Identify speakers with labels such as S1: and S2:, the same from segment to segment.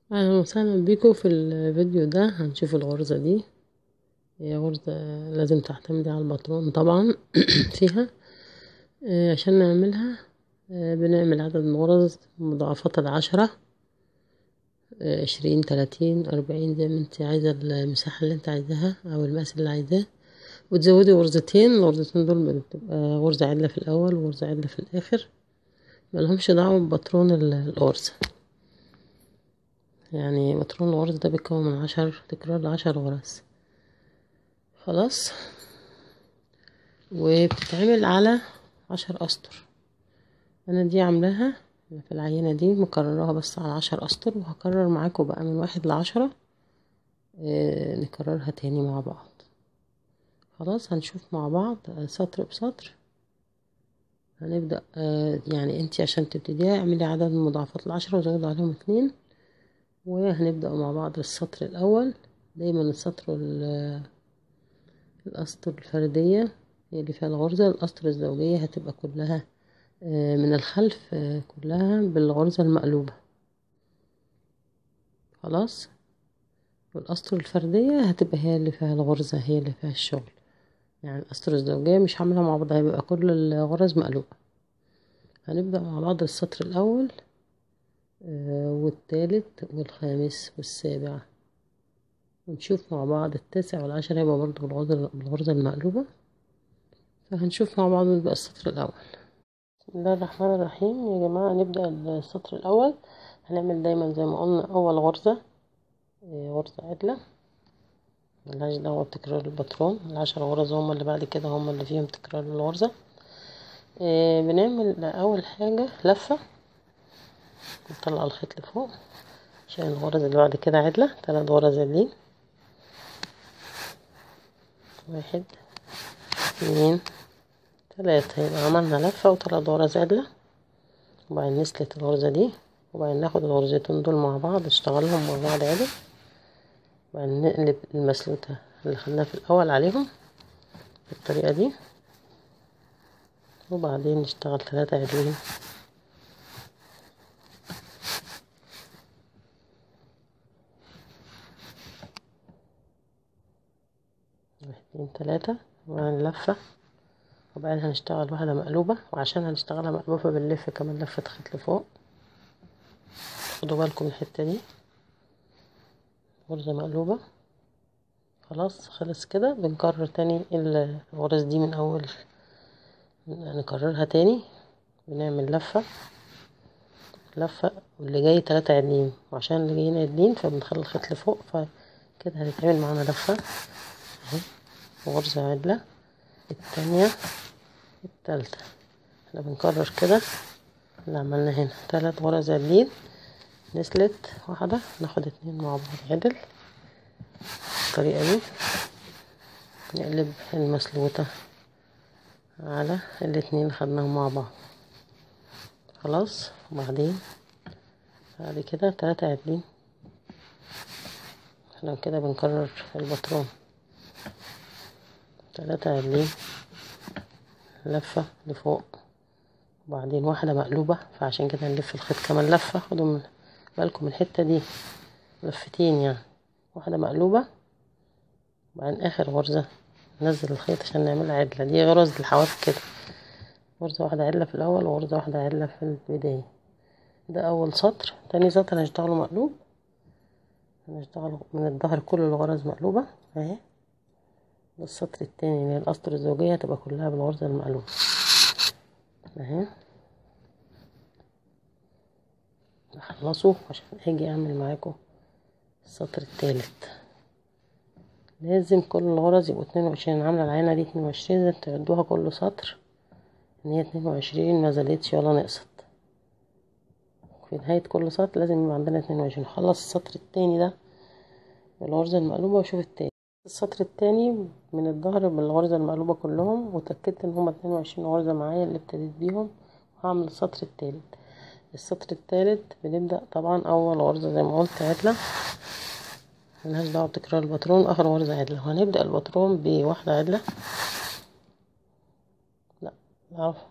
S1: اهلا وسهلا بيكم في الفيديو ده هنشوف الغرزة دي هي غرزة لازم تعتمدي على البطرون طبعا فيها آه، عشان نعملها آه، بنعمل عدد الغرز مضاعفات العشرة آه، عشرين تلاتين أربعين زي ما انت عايزة المساحة اللي انت عايزاها أو المقاس اللي عايزاه وتزودي غرزتين الغرزتين دول بتبقى غرزة عدلة في الأول وغرزة عدلة في الآخر ملهمش دعوة ببطرون الغرزة يعني بطرون الغرز ده بيتكون من عشر تكرار لعشر غرز خلاص وبتتعمل على عشر أسطر أنا دي عاملاها في العينة دي مكرراها بس على عشر أسطر وهكرر معاكم بقى من واحد لعشرة آه نكررها تاني مع بعض خلاص هنشوف مع بعض سطر بسطر هنبدأ آه يعني انتي عشان تبتديها اعملي عدد المضاعفات العشرة وزود عليهم اتنين وهنبدأ مع بعض السطر الأول دايما السطر الأسطر الفردية هي اللي فيها الغرزة الأسطر الزوجية هتبقى كلها من الخلف كلها بالغرزة المقلوبة خلاص والأسطر الفردية هتبقى هي اللي فيها الغرزة هي اللي فيها الشغل يعني الأسطر الزوجية مش عاملة مع بعض هيبقى كل الغرز مقلوبة هنبدأ مع بعض السطر الأول والتالت والخامس والسابع ونشوف مع بعض التاسع والعاشر هيبقى برضه بالغرزة بالغرزة المقلوبة فهنشوف مع بعض نبدأ السطر الأول بسم الله الرحمن الرحيم يا جماعة نبدأ السطر الأول هنعمل دايما زي ما قلنا أول غرزة غرزة عدلة ملهاش دعوة بتكرار الباترون العشر غرز هما اللي بعد كده هما اللي فيهم تكرار الغرزة بنعمل أول حاجة لفة نطلع الخيط لفوق عشان الغرز اللي بعد كده عدلة تلات غرز عدلين واحد اتنين تلاتة يبقى عملنا لفة وتلات غرز عدلة وبعدين نسلت الغرزة دي وبعدين ناخد الغرزتين دول مع بعض نشتغلهم مع بعض عدل وبعدين نقلب المسلوتة اللي خدناها في الأول عليهم بالطريقة دي وبعدين نشتغل تلاتة عدلين اتنين تلاتة وبعدين لفة وبعدين هنشتغل واحدة مقلوبة وعشان هنشتغلها مقلوبة بنلف كمان لفة خيط لفوق خدوا بالكم من الحتة دي غرزة مقلوبة خلاص خلص كده بنكرر تاني الغرز دي من أول نكررها تاني بنعمل لفة لفة واللي جاي تلاتة عدلين وعشان اللي جايين عدلين فبنخلي الخيط لفوق فكده هتتعمل معانا لفة اهي غرزة عدلة التانية التالتة احنا بنكرر كده اللي عملنا هنا تلات غرز عدلين نسلت واحدة ناخد اتنين مع بعض عدل بالطريقة دي نقلب المسلوطة على الاتنين اللي خدناهم مع بعض خلاص وبعدين بعد كده تلاتة عدلين احنا كده بنكرر البطرون تلاتة عدلين لفة لفوق وبعدين واحدة مقلوبة فعشان كده نلف الخيط كمان لفة خدوا من بالكم الحتة دي لفتين يعني واحدة مقلوبة وبعدين آخر غرزة ننزل الخيط عشان نعملها عدلة دي غرز الحواف كده غرزة واحدة عدلة في الأول وغرزة واحدة عدلة في البداية ده أول سطر تاني سطر هنشتغله مقلوب هنشتغل من الظهر كل الغرز مقلوبة اهي ده السطر التاني اللي هي الأسطر الزوجية هتبقى كلها بالغرزة المقلوبة اهي اخلصه عشان اجي اعمل معاكم السطر التالت لازم كل الغرز يبقوا اتنين وعشرين عاملة العينة دي اتنين وعشرين لازم تعدوها كل سطر ان هي اتنين وعشرين ما زادتش ولا نقصت في نهاية كل سطر لازم يبقى عندنا اتنين وعشرين خلص السطر التاني ده بالغرزة المقلوبة وشوف التاني السطر التاني من الظهر بالغرزة المقلوبة كلهم وتأكدت ان هما اتنين وعشرين غرزة معايا اللي ابتديت بيهم وهعمل السطر التالت السطر التالت بنبدأ طبعا أول غرزة زي ما قلت عدلة ملهاش دعوة بتكرار الباترون آخر غرزة عدلة وهنبدأ الباترون بواحدة عدلة لا عفوا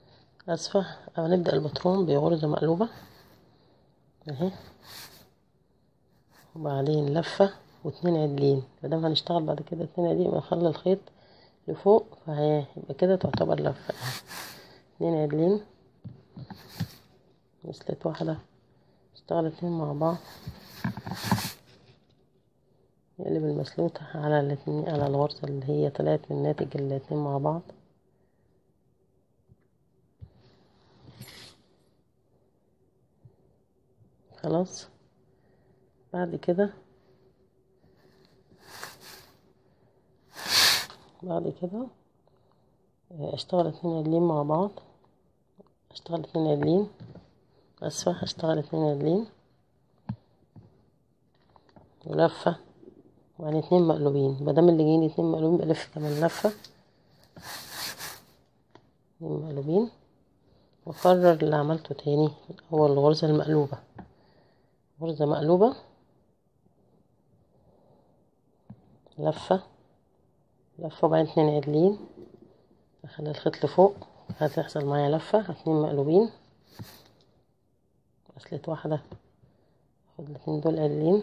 S1: آسفة هنبدأ الباترون بغرزة مقلوبة اهي وبعدين لفة واتنين عدلين مادام هنشتغل بعد كده اتنين عدلين يبقى نخلي الخيط لفوق فهي يبقى كده تعتبر لفة اتنين عدلين وصلت واحدة اشتغل اتنين مع بعض نقلب المسلوطة على الاتنين على الغرزة اللي هي طلعت من ناتج الاتنين مع بعض خلاص بعد كده بعد كده اشتغل اتنين عدلين مع بعض اشتغل اتنين عدلين اسفة هشتغل اتنين عدلين ولفة وبعدين اتنين مقلوبين مادام اللي جايين اتنين مقلوبين بلف كمان لفة اتنين مقلوبين واكرر اللي عملته تاني هو الغرزة المقلوبة غرزة مقلوبة لفة لفة وبعدين اتنين عدلين اخلي الخيط لفوق هتحصل معايا لفة اتنين مقلوبين وصلت واحدة اخد الاتنين دول عدلين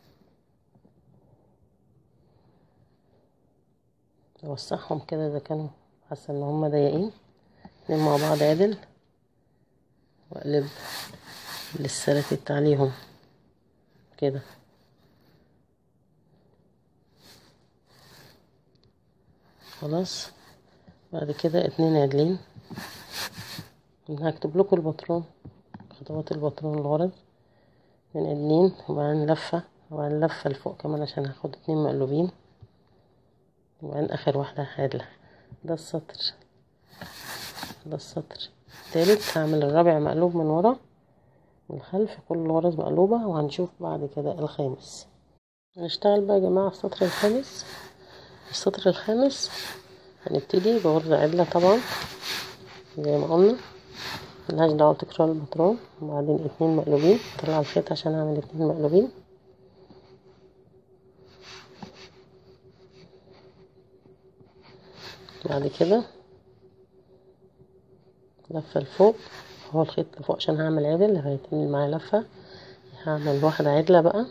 S1: اوسعهم كده اذا كانوا حاسة ان هما ضيقين اتنين مع بعض عدل واقلب للسلاتت عليهم كده خلاص بعد كده اتنين عدلين هكتب لكم البطرون خطوات البطرون الغرز اتنين عدلين وبعدين لفة وبعدين لفة لفوق كمان عشان هاخد اتنين مقلوبين وبعدين اخر واحدة عدلة ده السطر ده السطر التالت هعمل الرابع مقلوب من ورا من الخلف كل الغرز مقلوبة وهنشوف بعد كده الخامس هنشتغل بقى يا جماعة السطر الخامس السطر الخامس هنبتدي بغرزة عدلة طبعا زي ما قلنا ملهاش دعوة بتكرار البطرون وبعدين اتنين مقلوبين طلع الخيط عشان اعمل اتنين مقلوبين بعد كده لفة لفوق هو الخيط لفوق عشان هعمل عدل هيتعمل معايا لفة هعمل واحدة عدلة بقى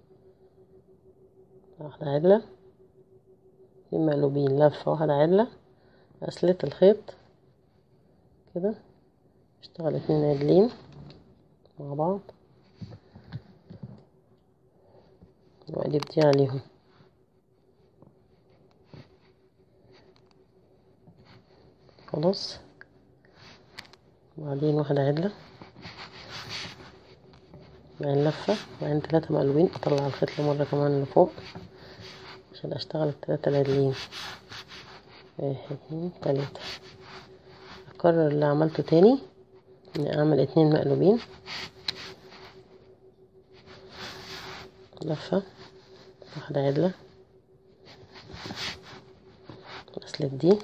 S1: واحدة عدلة اتنين مقلوبين لفة واحدة عدلة أسلت الخيط كده اشتغل اتنين عدلين مع بعض واقلب دي عليهم خلاص وبعدين واحدة عدلة بعدين لفة بعدين تلاتة مقلوبين اطلع الخيط لمرة كمان لفوق عشان اشتغل التلاتة العدلين واحد اتنين تلاتة اكرر اللي عملته تاني اني اعمل اتنين مقلوبين لفة واحدة عدلة اسلك دي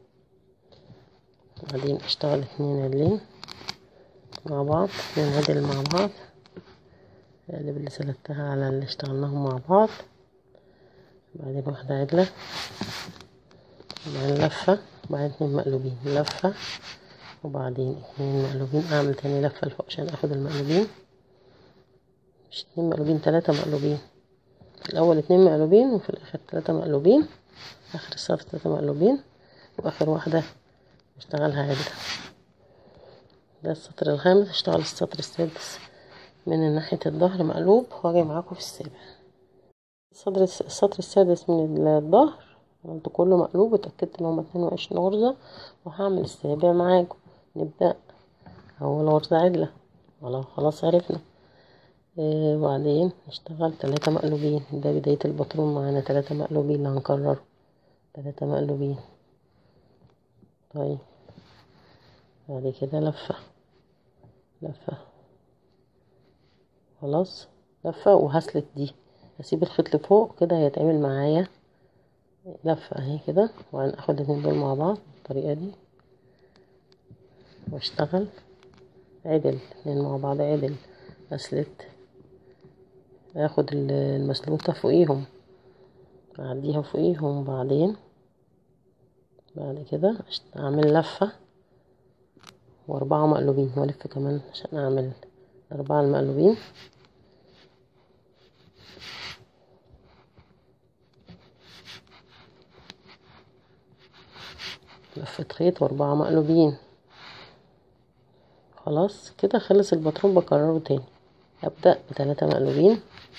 S1: وبعدين اشتغل اتنين عدلين مع بعض اتنين عدل مع بعض اقلب اللي سلكتها على اللي اشتغلناهم مع بعض بعدين واحدة عدلة وبعدين لفة وبعدين اتنين مقلوبين لفة وبعدين اتنين مقلوبين اعمل تاني لفة لفوق عشان اخد المقلوبين مش اتنين مقلوبين تلاتة مقلوبين في الاول اتنين مقلوبين وفي الاخر تلاتة مقلوبين اخر السطر تلاتة مقلوبين واخر واحدة اشتغلها عدلة ده السطر الخامس اشتغل السطر السادس من ناحية الظهر مقلوب واجي معاكم في السابع السطر السطر السادس من الظهر عملت كله مقلوب واتأكدت ان هما اتنين وعشرين غرزة وهعمل السابع معاكم نبدأ أول غرزة عدلة خلاص عرفنا آه وبعدين نشتغل تلاتة مقلوبين ده بداية البطرون معانا تلاتة مقلوبين اللي هنكرره تلاتة مقلوبين طيب بعد كده لفة لفة خلاص لفة وهسلت دي هسيب الخيط لفوق كده هيتعمل معايا لفة اهي كده وبعدين اخد الاتنين دول مع بعض بالطريقة دي واشتغل عدل اتنين مع بعض عدل اسلت اخد المسلوطة فوقيهم اعديها فوقيهم بعدين بعد كده اعمل لفة واربعة مقلوبين والف كمان عشان اعمل اربعة المقلوبين لفة خيط واربعة مقلوبين خلاص كده خلص الباترون بكرره تاني هبدأ بتلاتة مقلوبين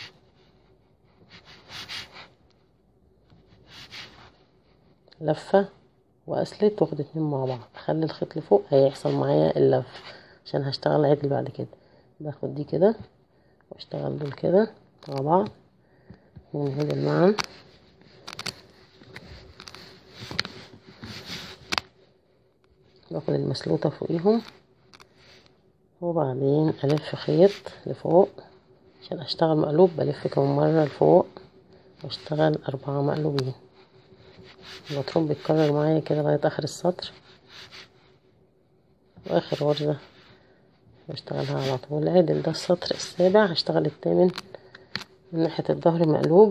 S1: لفة واسلت واخد اتنين مع بعض اخلي الخيط لفوق هيحصل معايا اللف عشان هشتغل عدل بعد كده باخد دي كده واشتغل دول كده مع بعض وننهدل معا باخد المسلوطة فوقيهم وبعدين الف خيط لفوق عشان اشتغل مقلوب بلف كمان مرة لفوق واشتغل اربعة مقلوبين الباترون بيتكرر معايا كده لغاية اخر السطر واخر غرزة بشتغلها على طول عدل ده السطر السابع هشتغل التامن من ناحية الظهر مقلوب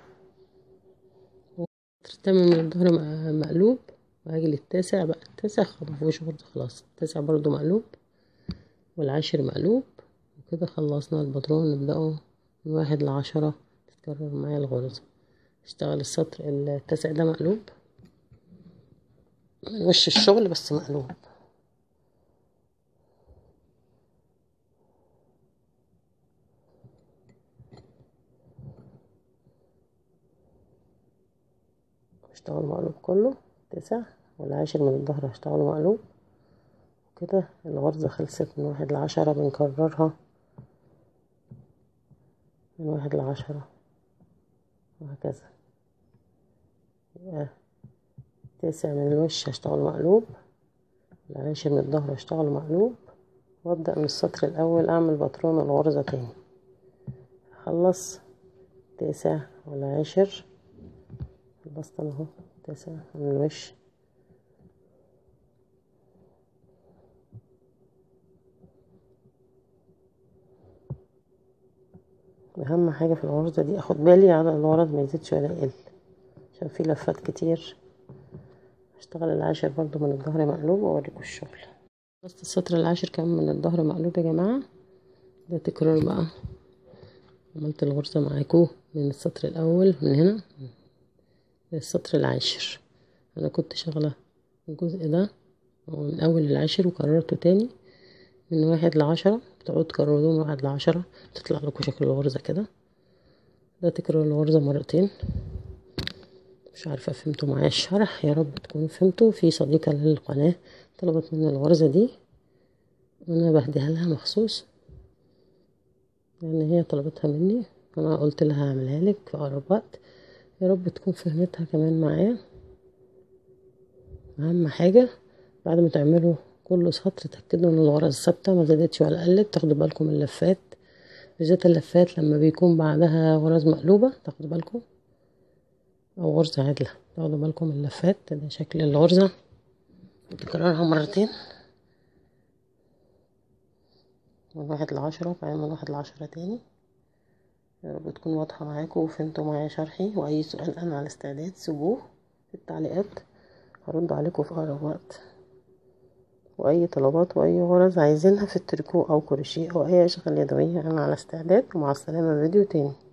S1: السطر التامن من الظهر مقلوب وهاجي للتاسع بقى التاسع مفيهوش غرزة خلاص التاسع برضو مقلوب والعاشر مقلوب وكده خلصنا الباترون نبدأه من واحد لعشرة تتكرر معايا الغرزة اشتغل السطر التاسع ده مقلوب من وش الشغل بس مقلوب اشتغل مقلوب كله تسع والعاشر من الظهر هشتغل مقلوب وكده الغرزة خلصت من واحد لعشرة بنكررها من واحد لعشرة وهكذا يبقى تسع من الوش هشتغل مقلوب العاشر من الظهر هشتغل مقلوب وابدأ من السطر الأول أعمل باترون الغرزة تاني أخلص تسع والعاشر خلصت أنا اهو تسع من الوش أهم حاجة في الغرزة دي أخد بالي على الغرز ما يزيدش ولا يقل عشان في لفات كتير هشتغل العاشر برضو من الظهر مقلوب وأوريكم الشغل خلصت السطر العاشر كمان من الظهر مقلوب يا جماعة ده تكرار بقى عملت الغرزة معاكم من السطر الأول من هنا للسطر العاشر أنا كنت شغلة الجزء ده من أول العاشر وكررته تاني من واحد لعشرة بتقعدوا تكرروا من واحد لعشرة تطلع لكم شكل الغرزة كده ده تكرار الغرزة مرتين مش عارفة فهمتوا معايا الشرح يا رب تكونوا فهمتوا في صديقة للقناة طلبت مني الغرزة دي وانا بهديها لها مخصوص يعني هي طلبتها مني انا قلت لها هعملها لك في اقرب وقت يا رب تكون فهمتها كمان معايا اهم حاجة بعد ما تعملوا كل سطر تأكدوا ان الغرز ثابتة ما زادتش ولا قلت تاخدوا بالكم من اللفات بالذات اللفات لما بيكون بعدها غرز مقلوبة تاخدوا بالكم او غرزة عدلة تاخدوا بالكم من اللفات ده شكل الغرزة تكررها مرتين من واحد لعشرة وبعدين من واحد لعشرة تاني يا رب تكون واضحة معاكم وفهمتوا معايا شرحي وأي سؤال أنا على استعداد سيبوه في التعليقات هرد عليكم في أقرب وقت وأي طلبات وأي غرز عايزينها في التريكو أو كروشيه أو أي أشغال يدوية أنا على استعداد ومع السلامة فيديو تاني